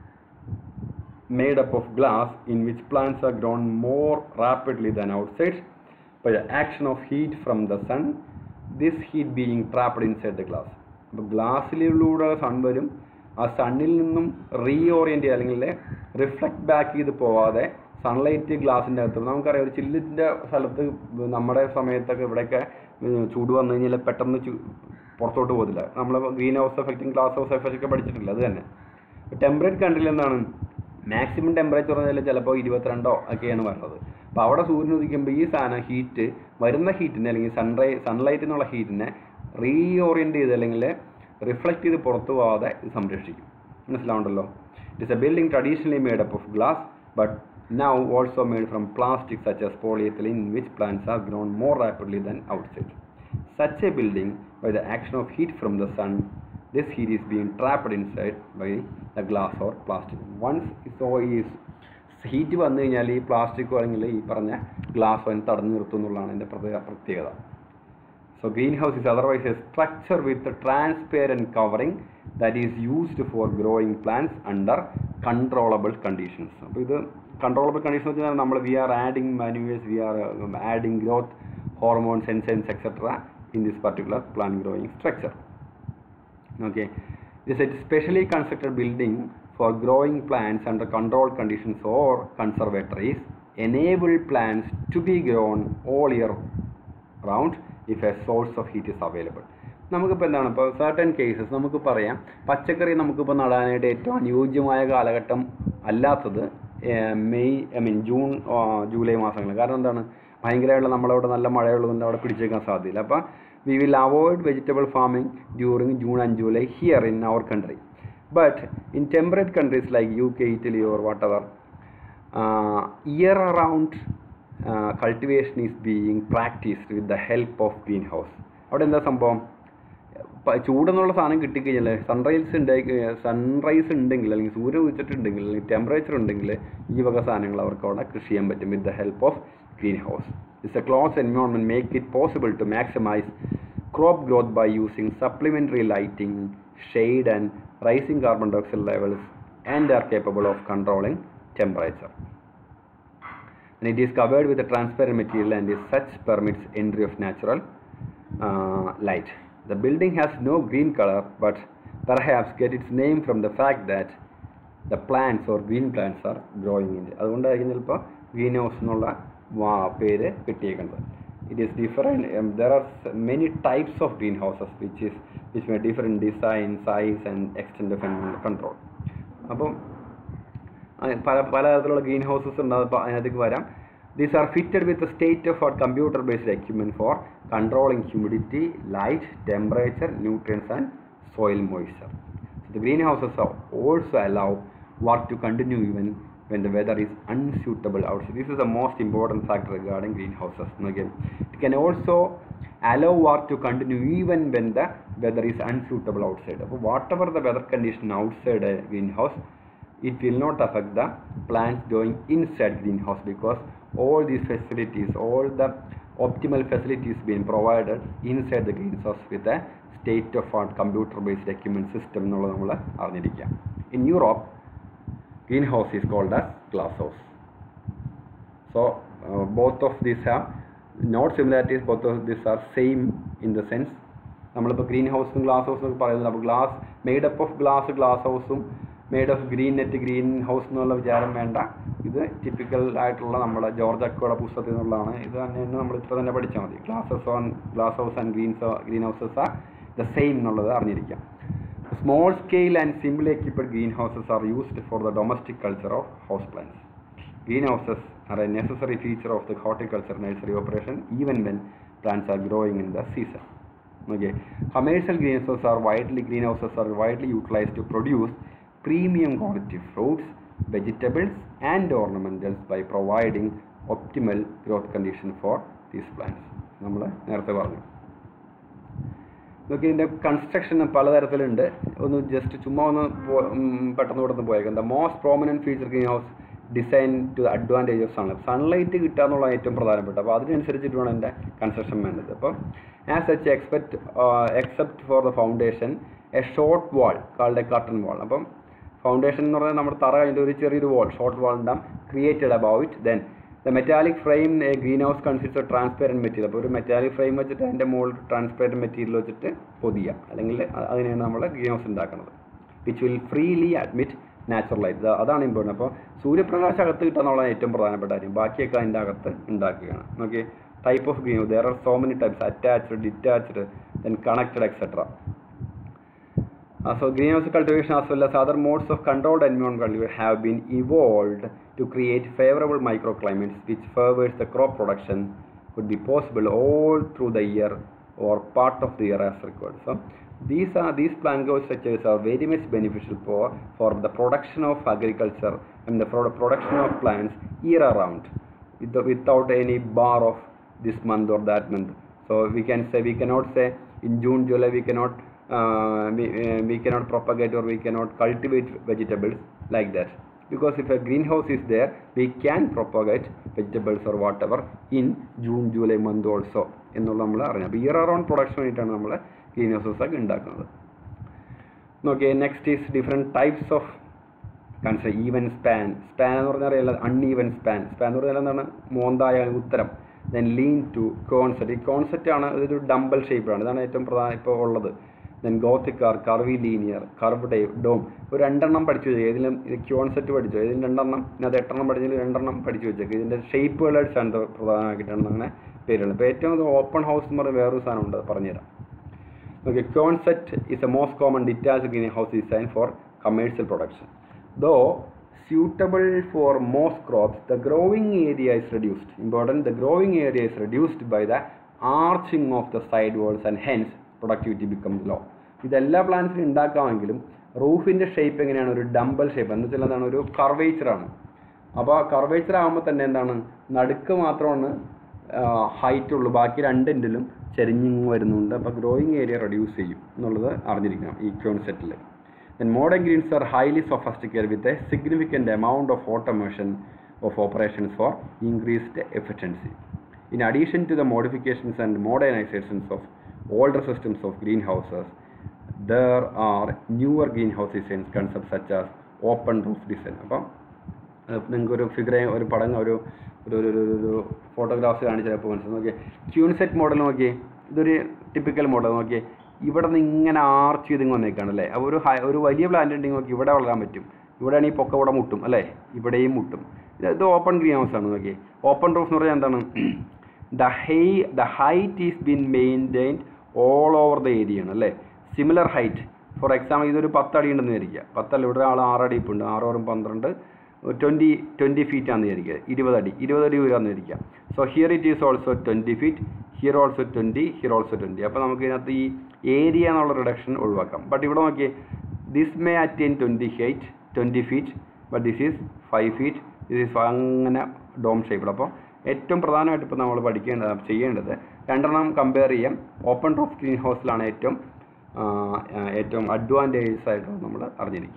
A: made up of glass in which plants are grown more rapidly than outside by the action of heat from the sun this heat being trapped inside the glass അപ്പോൾ ഗ്ലാസ്സിലൂടെ sun വരും ആ സണ്ണിൽ നിന്നും റീഓറിയൻറ്റ് അല്ലെങ്കിൽ reflect back ചെയ്ത് പോവാതെ sunlight ഗ്ലാസിൻ്റെ അകത്ത് നമുക്കറിയാം ഒരു ചില്ലിൻ്റെ സ്ഥലത്ത് നമ്മുടെ സമയത്തൊക്കെ ഇവിടെയൊക്കെ ഉം, ചൂട് വന്നു കഴിഞ്ഞാൽ പെട്ടെന്ന് ചു- പുറത്തോട്ട് പോകത്തില്ല നമ്മൾ ഗ്രീൻ ഹൗസ് എഫക്റ്റും ഗ്ലാസ് ഹൗസ് എഫക്റ്റ് ഒക്കെ പഠിച്ചിട്ടില്ല അത് തന്നെ ടെമ്പറേറ്റ് കൺട്രിയിൽ എന്താണ് മാക്സിമം ടെമ്പറേച്ചർ പറഞ്ഞാൽ ചിലപ്പോൾ ഇരുപത്തിരണ്ടോ ഒക്കെയാണ് വരുന്നത് അപ്പോൾ അവിടെ സൂര്യൻ ഉദിക്കുമ്പോൾ ഈ സാധനം ഹീറ്റ് വരുന്ന ഹീറ്റിനെ അല്ലെങ്കിൽ സൺറൈ സൺലൈറ്റിൽ നിന്നുള്ള ഹീറ്റിനെ റീഓറിയൻറ്റ് ചെയ്ത് അല്ലെങ്കിൽ റിഫ്ലക്റ്റ് ചെയ്ത് പുറത്തു പോകാതെ ഇത് സംരക്ഷിക്കും മനസ്സിലാവുണ്ടല്ലോ it is a building traditionally made up of glass but now also made from plastic such as polyethylene in which plants are grown more rapidly than outside. Such a building, by the action of heat from the sun, this heat is being trapped inside by the glass or plastic. Once so is heat വന്നു കഴിഞ്ഞാൽ ഈ പ്ലാസ്റ്റിക്കോ അല്ലെങ്കിൽ ഈ പറഞ്ഞ ഗ്ലാസ്സോ അതിന് തടഞ്ഞു നിർത്തും എന്നുള്ളതാണ് എൻ്റെ പ്രത്യേക പ്രത്യേകത So greenhouse is otherwise a structure with a transparent covering that is used for growing plants under controllable conditions. അപ്പോൾ ഇത് കൺട്രോളബിൾ കണ്ടീഷൻ എന്ന് വെച്ചാൽ നമ്മൾ we are adding manures we are adding growth hormones enzymes etcetera in this particular plant growing structure okay this is a specially constructed building for growing plants under controlled conditions or conservatories enable plants to be grown all year round if a source of heat is available നമുക്കിപ്പോൾ എന്താണ് ഇപ്പോൾ certain cases നമുക്ക് പറയാം പച്ചക്കറി നമുക്കിപ്പോൾ നടാനായിട്ട് ഏറ്റവും അനുയോജ്യമായ കാലഘട്ടം അല്ലാത്തത് uh May I mean June ah, July മാസങ്ങൾ കാരണം എന്താണ് ഭയങ്കരമായുള്ള നമ്മളവിടെ നല്ല മഴയുള്ളതുകൊണ്ട് അവിടെ പിടിച്ചേക്കാൻ സാധ്യതയില്ല അപ്പോൾ we will avoid vegetable farming during June and July here in our country but in temperate countries like U K Italy or whatever year around cultivation is being practised with the help of green house അവിടെ എന്താ സംഭവം പ- ചൂടെന്നുള്ള സാധനം കിട്ടിക്കഴിഞ്ഞാൽ sunrise ഉണ്ടായി sunrise ഉണ്ടെങ്കിൽ അല്ലെങ്കിൽ സൂര്യൻ ഉദിച്ചിട്ടുണ്ടെങ്കിൽ അല്ലെങ്കിൽ ടെമ്പറേച്ചർ ഉണ്ടെങ്കിൽ ഈ വക സാധനങ്ങൾ അവർക്ക് അവിടെ കൃഷി ചെയ്യാൻ പറ്റും with the help of green house it's a close environment make it possible to maximise crop growth by using supplementary lighting, shade and rising carbon dioxide levels and are capable of controlling temperature. And it is covered with a transparent material and is such permits entry of natural uh, light. The building has no green color but perhaps get its name from the fact that the plants or green plants are growing in it. അതുകൊണ്ടായിരിക്കും ചിലപ്പോൾ green house എന്നുള്ള വാ പേര് കിട്ടിയേക്കുന്നത് it is different there are many types of green houses which is which may different design size and extend of control അപ്പം അങ്ങനെ പല പലതരത്തിലുള്ള ഗ്രീൻ ഹൗസസ് ഉണ്ട് അപ്പോൾ അതിനകത്തേക്ക് വരാം these are fitted with state of computer based equipment for controlling humidity light temperature nutrients and soil moisture The greenhouses are also allow work to continue even when the weather is unsuitable outside. This is the most important factor regarding greenhouses. And again, it can also allow work to continue even when the weather is unsuitable outside. അപ്പോൾ whatever the weather condition outside a greenhouse, it will not affect the plants growing inside greenhouse because all these facilities, all the optimal facilities being provided inside the greenhouse with a state of art computer based equipment system എന്നുള്ളത് നമ്മൾ അറിഞ്ഞിരിക്കുക in Europe green house is called as glass house so both of these have not similarities both of these are same in the sense നമ്മളിപ്പോൾ green ഹൗസും glass ഹൗസും ഒക്കെ പറയുന്നത് അപ്പോൾ glass made up of glass glass ഹൗസും made of green net green house എന്നുള്ള വിചാരം വേണ്ട ഇത് ടിപ്പിക്കൽ ആയിട്ടുള്ള നമ്മുടെ ജോർജ് അക്കോയുടെ പുസ്തകത്തിൽ നിന്നുള്ളതാണ് ഇത് തന്നെ നമ്മൾ ഇത്ര തന്നെ പഠിച്ചാൽ മതി glasses on glass house and green green houses are the same എന്നുള്ളത് അറിഞ്ഞിരിക്കാം small scale and simple equipped green houses are used for the domestic culture of house plants green houses are a necessary feature of the horticulture nursery operation even when plants are growing in the season. Okay, commercial greenhouses are widely greenhouses are widely utilized to produce premium quality fruits, vegetables, and ornamentals by providing optimal growth condition for these plants. നമ്മൾ നേരത്തെ പറഞ്ഞു നോക്കി ഇതിൻ്റെ construction പലതരത്തിലുണ്ട് ഒന്ന് just ചുമ്മാ ഒന്ന് പോ- ഉം, പെട്ടെന്ന് ഇവിടെ നിന്ന് പോയേക്കാം the most prominent feature green house design to advantage of sunlight sunlight കിട്ടുക എന്നുള്ളത് ഏറ്റവും പ്രധാനപ്പെട്ട അപ്പോൾ അതിനനുസരിച്ചിട്ട് വേണം എൻ്റെ കൺസ്ട്രക്ഷൻ വേണ്ടത് അപ്പം as such expect except for the foundation a short wall called a curtain wall അപ്പം ഫൗണ്ടേഷൻ എന്ന് പറഞ്ഞാൽ നമ്മുടെ തറ കഴിഞ്ഞിട്ട് ഒരു ചെറിയൊരു വാൾ ഷോർട്ട് വാൾ ഉണ്ടാകും created above it then the metallic frame a green house consist transparent material അപ്പോൾ ഒരു മെറ്റാലിക് ഫ്രെയിം വെച്ചിട്ട് അതിൻ്റെ മുകളിൽ ട്രാൻസ്പെറൻറ്റ് മെറ്റീരിയൽ വെച്ചിട്ട് പൊതിയാം അല്ലെങ്കിൽ അ- അതിനെയാണ് നമ്മൾ ഗ്രീൻ ഹൗസ് ഉണ്ടാക്കുന്നത് which will freely admit natural light അതാണ് ഇമ്പോർട്ടൻറ്റ് അപ്പോൾ സൂര്യപ്രകാശം അകത്ത് കിട്ടുക എന്നുള്ളതാണ് ഏറ്റവും പ്രധാനപ്പെട്ട കാര്യം ബാക്കിയൊക്കെ അതിൻ്റെ അകത്ത് ഉണ്ടാക്കുകയാണ് okay type of green there are so many types attached detached then connected etcetera Uh, so greenhouse cultivation as well as other modes of controlled environment cultivation have been evolved to create favorable microclimates which favors the crop production could be possible all through the year or part of the year as required. So these are these plant growth structures are very much beneficial for, for the production of agriculture and the pro- production of plants year around with the, without any bar of this month or that month. So we can say we cannot say in June, July we cannot uh, we, uh, we cannot propagate or we cannot cultivate vegetables like that because if a greenhouse is there we can propagate vegetables or whatever in June, July month also എന്നുള്ള നമ്മൾ അറിയാം അപ്പോൾ year around production വേണ്ടിയിട്ടാണ് നമ്മൾ green houses ഒക്കെ ഉണ്ടാക്കുന്നത് നോക്കിയേ next is different types of കൺസർ ഈവൻ സ്പാൻ സ്പാൻ എന്ന് പറഞ്ഞാൽ അറിയാലോ അൺഈവൻ സ്പാൻ സ്പാൻ എന്ന് പറഞ്ഞാൽ എന്താണ് മോന്തായ ഉത്തരം ദെൻ ലീൻ ടു കോൺസെപ്റ്റ് ഈ കോൺസെപ്റ്റ് ആണ് ഇതൊരു ഡംബൽ ഷേപ്പാണ് ഇതാണ് ഏറ്റവും പ്രധാന ഇപ്പോൾ ഉള്ളത് then gothic arch curvilinear curved dome ഒരു രണ്ടെണ്ണം പഠിച്ചു വെച്ചേക്ക് ഇതിലും കോൺസെപ്റ്റ് പഠിച്ചു ഇതിൽ രണ്ടെണ്ണം പിന്നെ അത് എട്ടെണ്ണം പഠിച്ചതിൽ രണ്ടെണ്ണം പഠിച്ചു വെച്ചേക്ക് ഇതിൻ്റെ ഷേപ്പുകളായിട്ടാണ് ഇത് പ്രധാനമാക്കിയിട്ടാണ് അങ്ങനെ പേരുള്ളത് ഇപ്പോൾ ഏറ്റവും ഓപ്പൺ ഹൗസ് എന്ന് പറഞ്ഞ വേറൊരു സാധനം ഉണ്ട് അത് പറഞ്ഞുതരാം Okay, concept is the most common detached greenhouse design for commercial production. Though suitable for most crops, the growing area is reduced. Important, the growing area is reduced by the arching of the side walls and hence productivity becomes low. ഇതെല്ലാ പ്ലാന്റ്സിനും ഉണ്ടാക്കാമെങ്കിലും റൂഫിൻ്റെ shape എങ്ങനെയാണ് ഒരു dumbbell shape എന്ന് വെച്ചാൽ എന്താണ് ഒരു കർവേച്ചറാണ് അപ്പോൾ curvature ആകുമ്പോൾ തന്നെ എന്താണ് നടുക്ക് മാത്രമാണ് ഹൈറ്റ് ഉള്ളൂ ബാക്കി രണ്ടിൻ്റിലും ചെരിഞ്ഞിങ് വരുന്നുണ്ട് അപ്പോൾ ഗ്രോയിങ് ഏരിയ റെഡ്യൂസ് ചെയ്യും എന്നുള്ളത് അറിഞ്ഞിരിക്കണം ഈ കോൺസെപ്റ്റിൽ then modern greens are highly sophisticate with a significant amount of automation of operations for increased efficiency In addition to the modifications and modernizations of older systems of greenhouses, there are newer greenhouse designs concepts such as open roof design. അപ്പം നിങ്ങൾക്ക് ഒരു figure ഒരു പടം ഒരു ഒരു ഒരു ഒരു- ഒരു ഫോട്ടോഗ്രാഫ്സ് കാണിച്ചപ്പോൾ മനസ്സിലായി നോക്കിയേ ക്യൂൺസെറ്റ് മോഡൽ നോക്കിയേ ഇതൊരു ടിപ്പിക്കൽ മോഡൽ നോക്കിയേ ഇവിടെ നിന്ന് ഇങ്ങനെ ആർച്ച് ചെയ്ത് ഇങ്ങ് വന്നേക്കാണ് അല്ലേ അപ്പോൾ ഒരു ഹൈ ഒരു വലിയ പ്ലാന്റ് ഉണ്ടെങ്കിൽ നോക്കി ഇവിടെ വളരാൻ പറ്റും ഇവിടെയാണ് ഈ പൊക്ക ഇവിടെ മുട്ടും അല്ലേ ഇവിടെയും മുട്ടും ഇത് ഇത് ഓപ്പൺ ഗ്രീൻ ഹൗസ് ആണ് നോക്കിയേ ഓപ്പൺ റൂഫ് എന്ന് പറഞ്ഞാൽ എന്താണ് the high the height is been maintained all over the area ആണ് അല്ലേ സിമിലർ ഹൈറ്റ് ഫോർ എക്സാമ്പിൾ ഇതൊരു പത്തടി ഉണ്ടെന്ന് വിചാരിക്കുക പത്തല്ല ഇവിടെ ആൾ ആറടി ഇപ്പോൾ ഉണ്ട് ആറോറും പന്ത്രണ്ട് ട്വൻറ്റി ട്വൻറ്റി ഫീറ്റ് ആണെന്ന് വിചാരിക്കുക ഇരുപതടി ഇരുപതടി ദൂരമാണെന്ന് വിചാരിക്കുക so here it is also twenty feet here also twenty here also twenty അപ്പോൾ നമുക്ക് ഇതിനകത്ത് ഈ ഏരിയ എന്നുള്ള റിഡക്ഷൻ ഒഴിവാക്കാം ബട്ട് ഇവിടെ നോക്കിയേ this may attain twenty height twenty feet but this is five feet this is അങ്ങനെ ഡോം ഷേപ്പിൽ അപ്പോൾ ഏറ്റവും പ്രധാനമായിട്ട് ഇപ്പോൾ നമ്മൾ പഠിക്കേണ്ടത് ചെയ്യേണ്ടത് രണ്ടെണ്ണം കമ്പയർ ചെയ്യാം ഓപ്പൺ റൂഫ് ഗ്രീൻ ഹൗസിലാണ് ഏറ്റവും ആ, ആ, ഏറ്റവും അഡ്വാൻറ്റേജസ് ആയിട്ട് നമ്മൾ അറിഞ്ഞിരിക്കുക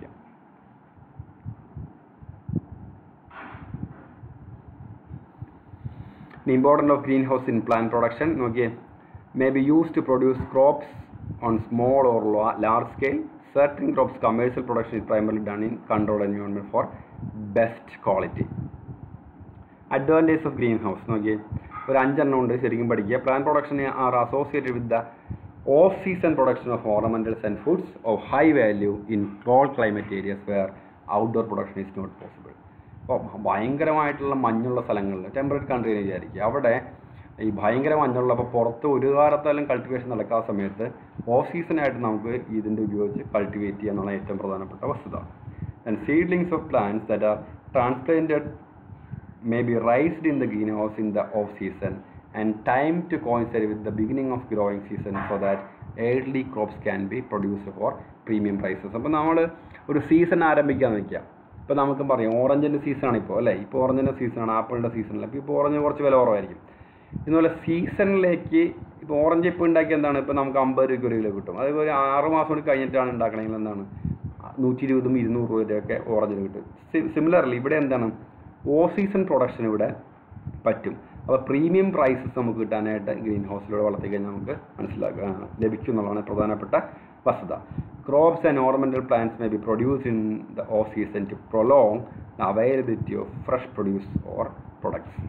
A: The importance of greenhouse in plant production നോക്കിയേ may be used to produce crops on small or la- large scale. Certain crops commercial production is primarily done in controlled environment for best quality. Advantage of green house നോക്കിയേ ഒരു അഞ്ചെണ്ണം ഉണ്ട് ശരിക്കും പഠിക്കുക plant production are associated with the off season production of ornamentals and foods of high value in cold climate areas where outdoor production is not possible അപ്പോൾ ഭയങ്കരമായിട്ടുള്ള മഞ്ഞുള്ള സ്ഥലങ്ങളിൽ temperate country എന്ന് വിചാരിക്കുക അവിടെ ഈ ഭയങ്കര മഞ്ഞുള്ള അപ്പോൾ പുറത്ത് ഒരു കാലത്താലും കൾട്ടിവേഷൻ നടക്കാത്ത സമയത്ത് ഓഫ് സീസണായിട്ട് നമുക്ക് ഇതിൻ്റെ ഉപയോഗിച്ച് കൾട്ടിവേറ്റ് ചെയ്യുക എന്നുള്ള ഏറ്റവും പ്രധാനപ്പെട്ട വസ്തുത and seedlings of plants that are transplanted may be raised in the greenhouse in the off season and time to coincide with the beginning of growing season so that early crops can be produced for premium prices അപ്പോൾ നമ്മൾ ഒരു season ആരംഭിക്കാൻ നിൽക്കുക ഇപ്പോൾ നമുക്ക് പറയാം ഓറഞ്ചിൻ്റെ സീസണാണ് ഇപ്പോൾ അല്ലേ ഇപ്പോൾ ഓറഞ്ചിൻ്റെ സീസണാണ് ആപ്പിളിൻ്റെ സീസണല്ല അപ്പോൾ ഇപ്പോൾ ഓറഞ്ച് കുറച്ച് വില കുറവായിരിക്കും ഇതുപോലെ സീസണിലേക്ക് ഇപ്പോൾ ഓറഞ്ച് ഇപ്പോൾ ഉണ്ടാക്കി എന്താണ് ഇപ്പോൾ നമുക്ക് അമ്പത് രൂപ ഒരു കിലോ കിട്ടും അതുപോലെ ആറ് മാസം കൂടി കഴിഞ്ഞിട്ടാണ് ഉണ്ടാക്കണമെങ്കിൽ എന്താണ് നൂറ്റി ഇരുപതും ഇരുന്നൂറ് രൂപയൊക്കെ ഓറഞ്ചിന് കിട്ടും സിമിലർലി ഇവിടെ എന്താണ് ഓ സീസൺ പ്രൊഡക്ഷൻ ഇവിടെ പറ്റും അപ്പോൾ പ്രീമിയം പ്രൈസസ് നമുക്ക് കിട്ടാനായിട്ട് ഗ്രീൻ ഹൗസിലൂടെ വളർത്തി കഴിഞ്ഞാൽ നമുക്ക് മനസ്സിലാക്കുക ആ, ലഭിക്കും എന്നുള്ളതാണ് പ്രധാനപ്പെട്ട വസ്തുത crops and ornamental plants may be produce in the off season to prolong the availability of fresh produce or products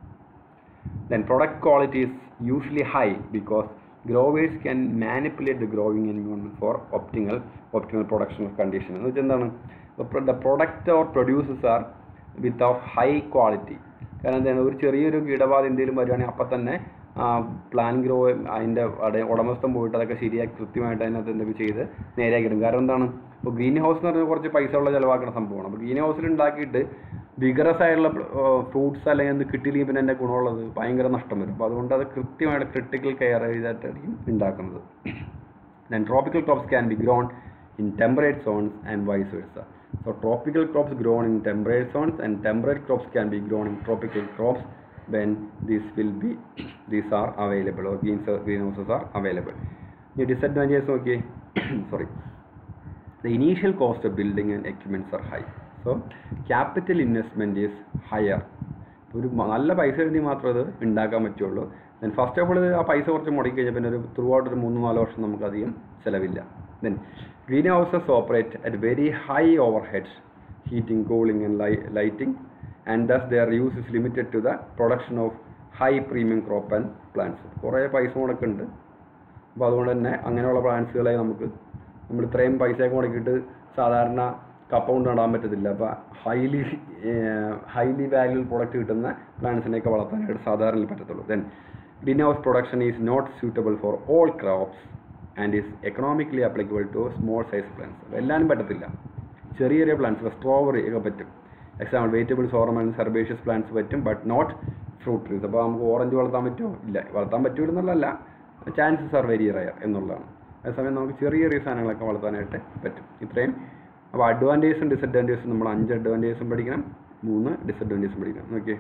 A: then product quality is usually high because growers can manipulate the growing environment for optimal optimal production condition എന്ന് വെച്ചാൽ എന്താണ് the product or produces are with of high quality കാരണം എന്താണ് ഒരു ചെറിയൊരു കീടബാധ എന്തെങ്കിലും വരികയാണെങ്കിൽ അപ്പം തന്നെ പ്ലാൻ ഗ്രോ അതിൻ്റെ അവിടെ ഉടമസ്ഥൻ പോയിട്ട് അതൊക്കെ ശരിയാക്കി കൃത്യമായിട്ട് അതിനകത്ത് എന്തൊക്കെ ചെയ്ത് നേരെയാക്കി ഇടും കാരണം എന്താണ് ഇപ്പോൾ ഗ്രീൻ ഹൗസ് എന്ന് പറഞ്ഞാൽ കുറച്ച് പൈസ ഉള്ള ചിലവാക്കുന്ന സംഭവമാണ് അപ്പോൾ ഗ്രീൻ ഹൗസിൽ ഉണ്ടാക്കിയിട്ട് വിഗറസ് ആയിട്ടുള്ള ഫ്രൂട്ട്സ് അല്ലെങ്കിൽ എന്ത് കിട്ടിയില്ലെങ്കിൽ പിന്നെ എൻ്റെ ഗുണമുള്ളത് ഭയങ്കര നഷ്ടം വരും അപ്പോൾ അതുകൊണ്ട് അത് കൃത്യമായിട്ട് ക്രിട്ടിക്കൽ കെയർ ചെയ്തിട്ടായിരിക്കും ഉണ്ടാക്കുന്നത് then tropical crops can be grown in temperate zones and vice versa so tropical crops grown in temperate zones and temperate crops can be grown in tropical crops when these will be these are available or green greenhouses are available the disadvantages okay sorry the initial cost of building and equipments are high so capital investment is higher ഒരു മ- നല്ല പൈസ എഴുതി മാത്രമേ അത് ഉണ്ടാക്കാൻ പറ്റുള്ളൂ then first of all ആ പൈസ കുറച്ച് മുടക്കി കഴിഞ്ഞാൽ പിന്നെ ഒരു ത്രൂ ഔട്ട് ഒരു മൂന്ന് നാല് വർഷം നമുക്ക് അധികം ചിലവില്ല then green houses operate at very high overheads heating cooling and lighting and thus their use is limited to the production of high premium crop and plants കുറേ പൈസ മുടക്കുന്നുണ്ട് അപ്പോൾ അതുകൊണ്ട് തന്നെ അങ്ങനെയുള്ള പ്ലാന്റ്സുകളെ നമുക്ക് നമ്മൾ ഇത്രയും പൈസയൊക്കെ മുടക്കിയിട്ട് സാധാരണ കപ്പ കൊണ്ട് നടാൻ പറ്റത്തില്ല അപ്പോൾ ഹൈലി ഹൈലി വാല്യൂ പ്രൊഡക്റ്റ് കിട്ടുന്ന പ്ലാന്റ്സിനെയൊക്കെ വളർത്താനായിട്ട് സാധാരണ പറ്റത്തുള്ളൂ then green house production is not suitable for all crops and is economically applicable to small size plants എല്ലാവരും പറ്റത്തില്ല ചെറിയ ചെറിയ പ്ലാന്റ്സ് സ്ട്രോബെറി ഒക്കെ പറ്റും example vegetables ornaments herbaceous plants പറ്റും ബട്ട് നോട്ട് ഫ്രൂട്ട് ട്രീസ് അപ്പോൾ നമുക്ക് ഓറഞ്ച് വളർത്താൻ പറ്റുമോ ഇല്ല വളർത്താൻ പറ്റൂലെന്നുള്ളതല്ല ചാൻസസ് ആർ വെരി റയർ എന്നുള്ളതാണ് അതേസമയം നമുക്ക് ചെറിയ ചെറിയ സാധനങ്ങളൊക്കെ വളർത്താനായിട്ട് പറ്റും ഇത്രയും അപ്പോൾ അഡ്വാൻറ്റേജും ഡിസഡ്വാൻറ്റേജും നമ്മൾ അഞ്ച് അഡ്വാൻറ്റേജും പഠിക്കണം മൂന്ന് ഡിസഡ്വാൻറ്റേജും പഠിക്കണം നോക്കിയേ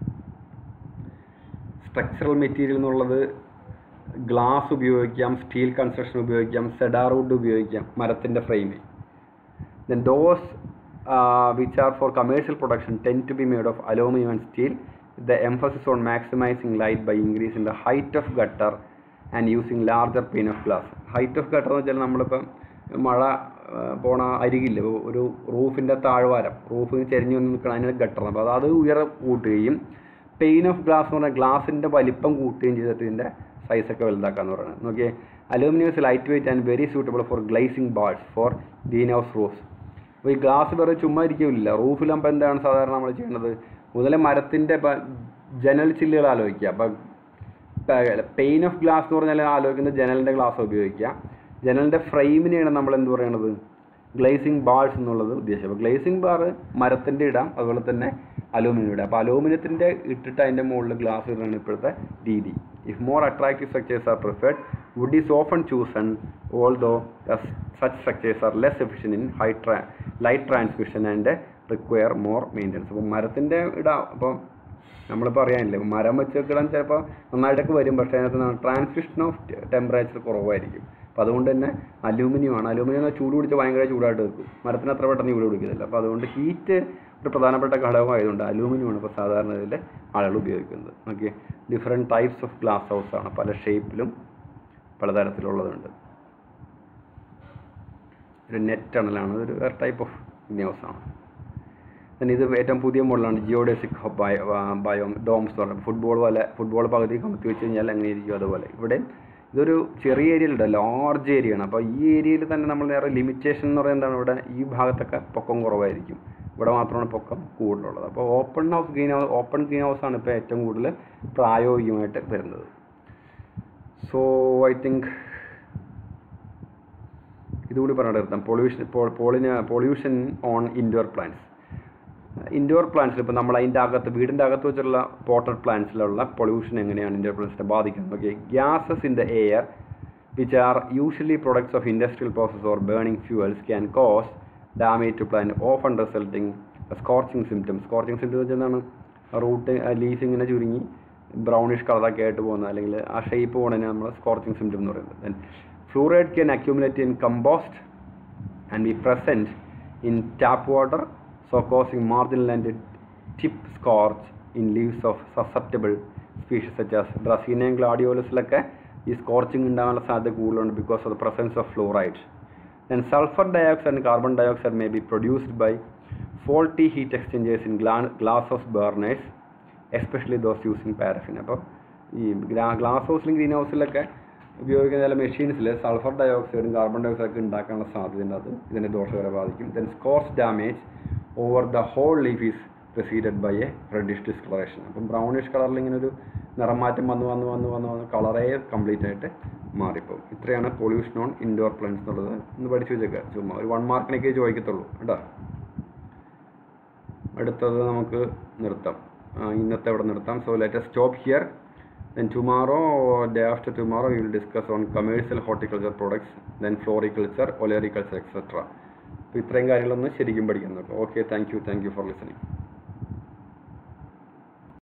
A: സ്ട്രക്ചറൽ മെറ്റീരിയൽ എന്നുള്ളത് ഗ്ലാസ് ഉപയോഗിക്കാം സ്റ്റീൽ കൺസ്ട്രക്ഷൻ ഉപയോഗിക്കാം സെഡാർവുഡ് ഉപയോഗിക്കാം മരത്തിൻ്റെ ഫ്രെയിമിൽ then those uh, which are for commercial production tend to be made of aluminum and steel the emphasis on maximizing light by increasing the height of gutter and using larger pane of glass height of gutter എന്ന് വെച്ചാൽ നമ്മളിപ്പം മഴ ആ, പോണ അരികില്ല ഒരു റൂഫിൻ്റെ താഴ്വാരം റൂഫിന് ചെരിഞ്ഞു വന്ന് നിൽക്കണം അതിന് ഗട്ടർ അപ്പോൾ അത് ഉയര കൂട്ടുകയും പെയിൻ ഓഫ് ഗ്ലാസ് എന്ന് പറഞ്ഞാൽ ഗ്ലാസിൻ്റെ വലിപ്പം കൂട്ടുകയും ചെയ്തിട്ട് ഇതിൻ്റെ സൈസൊക്കെ വലുതാക്കാന്ന് പറയുന്നത് നോക്കിയേ aluminium is light weight and very suitable for glazing bars for green house roofs അപ്പോൾ ഈ ഗ്ലാസ് വേറെ ചുമ്മാ ഇരിക്കില്ല റൂഫിലാകുമ്പോൾ എന്താണ് സാധാരണ നമ്മൾ ചെയ്യേണ്ടത് മുതലേ മരത്തിൻ്റെ ഇപ്പം ജനൽ ചില്ലുകൾ ആലോചിക്കുക അപ്പം പെയിൻ ഓഫ് ഗ്ലാസ് എന്ന് പറഞ്ഞാൽ ആലോചിക്കുന്നത് ജനലിൻ്റെ ഗ്ലാസ് ഉപയോഗിക്കുക ജനലിൻ്റെ ഫ്രെയിമിനെയാണ് നമ്മൾ എന്ത് പറയണത് ഗ്ലേസിംഗ് ബാൾസ് എന്നുള്ളത് ഉദ്ദേശം അപ്പോൾ ഗ്ലേസിംഗ് ബാർ മരത്തിൻ്റെ ഇടാം അതുപോലെ തന്നെ അലൂമിനിയം ഇടാം അപ്പോൾ അലൂമിനിയത്തിൻ്റെ ഇട്ടിട്ട് അതിൻ്റെ മുകളിൽ ഗ്ലാസ് ഇടുകയാണ് ഇപ്പോഴത്തെ രീതി if more attractive structures are preferred wood is often chosen although such structures are less efficient in high tra- light transmission and require more maintenance അപ്പോൾ മരത്തിൻ്റെ ഇടാം അപ്പോൾ നമ്മളിപ്പോൾ അറിയാനില്ലേ മരം വെച്ചൊക്കെ ചിലപ്പോൾ നന്നായിട്ടൊക്കെ വരും പക്ഷേ അതിനകത്ത് ട്രാൻസ്മിഷൻ ഓഫ് ടെമ്പറേച്ചർ കുറവായിരിക്കും അപ്പോൾ അതുകൊണ്ട് തന്നെ അലൂമിനിയം ആണ് അലൂമിനിയം എന്നാൽ ചൂട് പിടിച്ച് ഭയങ്കര ചൂടായിട്ട് വെക്കും മരത്തിന് അത്ര പെട്ടെന്ന് ചൂട് പിടിക്കുന്നില്ല അപ്പോൾ അതുകൊണ്ട് ഹീറ്റ് ഒരു പ്രധാനപ്പെട്ട ഘടകമായതുകൊണ്ട് അലൂമിനിയമാണ് ഇപ്പോൾ സാധാരണ ഇതിൽ ആളുകൾ ഉപയോഗിക്കുന്നത് okay different types of glass house ആണ് പല ഷേപ്പിലും പലതരത്തിലുള്ളതുണ്ട് ഒരു നെറ്റ് ടണലാണ് ഒരു വേറെ ടൈപ്പ് ഓഫ് ഗ്രീൻ ഹൗസ് ആണ് then ഇത് ഏറ്റവും പുതിയ മോഡലാണ് ജിയോഡെസിക് ബയോ ബയോ ഡോംസ് എന്ന് പറയുന്നത് ഫുട്ബോൾ പോലെ ഫുട്ബോൾ പകുതി കമത്തി വെച്ച് കഴിഞ്ഞാൽ എങ്ങനെ ഇരിക്കും അതുപോലെ ഇവിടെ ഇതൊരു ചെറിയ ഏരിയയിലുണ്ട് ലാർജ് ഏരിയയാണ് അപ്പോൾ ഈ ഏരിയയിൽ തന്നെ നമ്മൾ നേരെ ലിമിറ്റേഷൻ എന്ന് പറയുന്നത് എന്താണ് ഇവിടെ ഈ ഭാഗത്തൊക്കെ പൊക്കം കുറവായിരിക്കും ഇവിടെ മാത്രമാണ് പൊക്കം കൂടുതലുള്ളത് അപ്പോൾ open house green house open green house ആണ് ഇപ്പോൾ ഏറ്റവും കൂടുതൽ പ്രായോഗികമായിട്ട് വരുന്നത് സോ ഐ തിങ്ക് ഇതുകൂടി പറഞ്ഞിട്ട് നിർത്താം പൊള്യൂഷൻ പോളിന് pollution on indoor plants indoor പ്ലാന്റ്സിൽ ഇപ്പോൾ നമ്മൾ അതിൻ്റെ അകത്ത് വീടിൻ്റെ അകത്ത് വെച്ചുള്ള പോട്ടഡ് പ്ലാന്റ്സിലുള്ള പൊള്യൂഷൻ എങ്ങനെയാണ് ഇൻഡോർ പ്ലാന്റ്സിനെ ബാധിക്കുന്നത് okay gases in the air which are usually products of industrial process or burning fuels can cause damage to plant often resulting scorching symptoms scorching symptom വെച്ചാൽ എന്താണ് റൂട്ട് ലീഫ് ഇങ്ങനെ ചുരുങ്ങി brownish കളറൊക്കെ ആയിട്ട് പോകുന്നത് അല്ലെങ്കിൽ ആ ഷേപ്പ് പോകുന്നതിന് നമ്മൾ സ്കോർച്ചിങ് സിംറ്റം എന്ന് പറയുന്നത് then fluoride can accumulate in compost and be present in tap water so causing marginal and tip scorch in leaves of susceptible species such as ഡ്രസീനയും ഗ്ലാഡിയോലസിലൊക്കെ ഈ സ്കോർച്ചിങ് ഉണ്ടാകാനുള്ള സാധ്യത കൂടുതലുണ്ട് because of the presence of fluoride then sulfur dioxide and carbon dioxide may be produced by faulty heat exchangers in gla- glass house burners especially those using paraffin അപ്പോൾ ഈ glass ഹൗസിലും green ഹൗസിലൊക്കെ ഉപയോഗിക്കുന്ന ചില മെഷീൻസിൽ sulphur ഡയോക്സൈഡും carbon ഡയോക്സൈഡും ഒക്കെ ഉണ്ടാക്കാനുള്ള സാധ്യതയുണ്ട് അത് ഇതിനെ ദോഷകരം ബാധിക്കും then scorch damage over the whole leaf is preceded by a reddish discolouration അപ്പം ബ്രൗണിഷ് കളറിൽ ഇങ്ങനെ ഒരു നിറമാറ്റം വന്ന് വന്ന് വന്ന് വന്ന് വന്ന് കളറേ കംപ്ലീറ്റ് ആയിട്ട് മാറിപ്പോകും ഇത്രയാണ് പൊല്യൂഷൻ ഓൺ ഇൻഡോർ പ്ലാന്റ്സ് എന്നുള്ളത് ഒന്ന് പഠിച്ചു വെച്ചേക്കുക ചുമ്മാ ഒരു വൺ മാർക്കിനൊക്കെ ചോദിക്കത്തുള്ളൂ കേട്ടോ അടുത്തത് നമുക്ക് നിർത്താം ആ, ഇന്നത്തെ ഇവിടെ നിർത്താം so let stop here then tomorrow day after tomorrow you will discuss on commercial horticulture products then floriculture olericulture etcetera അപ്പോൾ ഇത്രയും കാര്യങ്ങളൊന്ന് ശരിക്കും പഠിക്കാൻ നോക്കാം okay thank you thank you for listening